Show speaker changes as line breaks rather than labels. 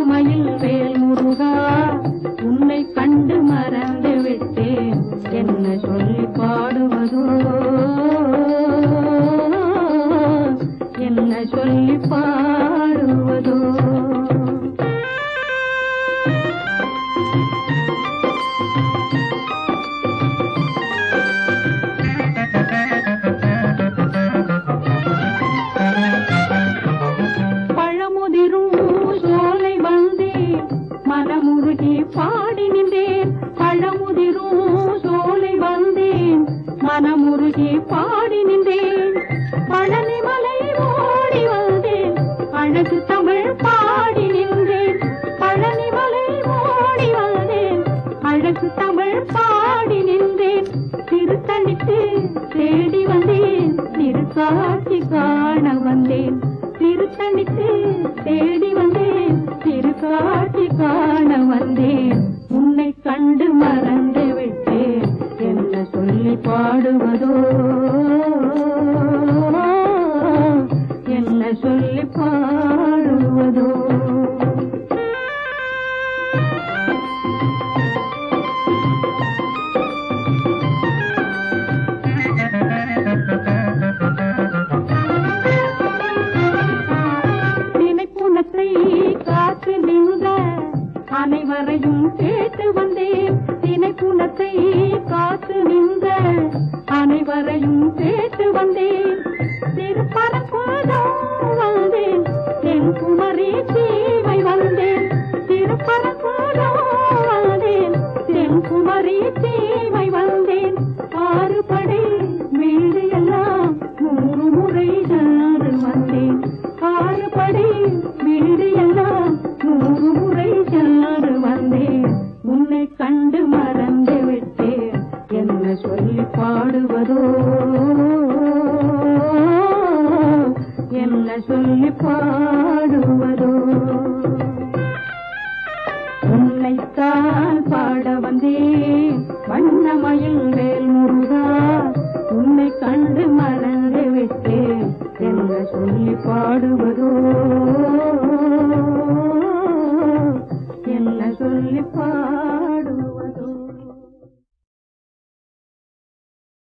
வண்ணமயில் வேல் முருகா உன்னை கண்டு மறந்து விட்டேன் என்ன சொல்லி பாடுவதோ என்ன சொல்லி பாடுவதோ பழமுதிரும் சோலை வந்தேன் மனமுருகி பாடி நின்றேன் பழமுதிரும் சோலை வந்தேன் மனமுருகி பாடி நின்றேன் பழனிமலை ஓடி வந்தேன் அழகு தமிழ் பாடி நின்றேன் பழனிமலை ஓடி வந்தேன் அழகு தமிழ் பாடி நின்றேன் திருத்தணிக்கு தேடி வந்தேன் திருக்காட்சி காண வந்தேன் திருத்தணிக்கு தேடி வந்தேன் திருக்காட்சி காண வந்தேன் உன்னை கண்டு மறந்து விட்டேன் என்ன சொல்லி பாடுவதோ என்ன சொல்லி பாடுவதோ நினைப்புணத்தை காத்து நின்ற அனைவரையும் கேட்டு வந்தேன் நினைப்புணத்தை காத்து நின்ற அனைவரையும் கேட்டு வந்தேன் திருப்பரங்குன்றம் வந்தேன் தென்குமரி தீவை வந்தேன் திருப்பரங்குன்றம் வந்தேன் தென்குமரி தீவை வந்தேன் ஆறுபடை வீடு எல்லாம் நூறு முறை சென்று வந்தேன் ஆறுபடை வீடு எல்லாம் நூறு முறை சென்று வந்தேன் உன்னை கண்டு மறந்து விட்டேன் என்ன சொல்லி பாடுவதோ என்ன சொல்லி பாடுவதோ உன்னைத்தான் பாட வந்தேன் வண்ணமயில் வேல் முருகா உன்னை கண்டு மறந்து விட்டேன் என்ன சொல்லி பாடுவதோ என்ன சொல்லி பா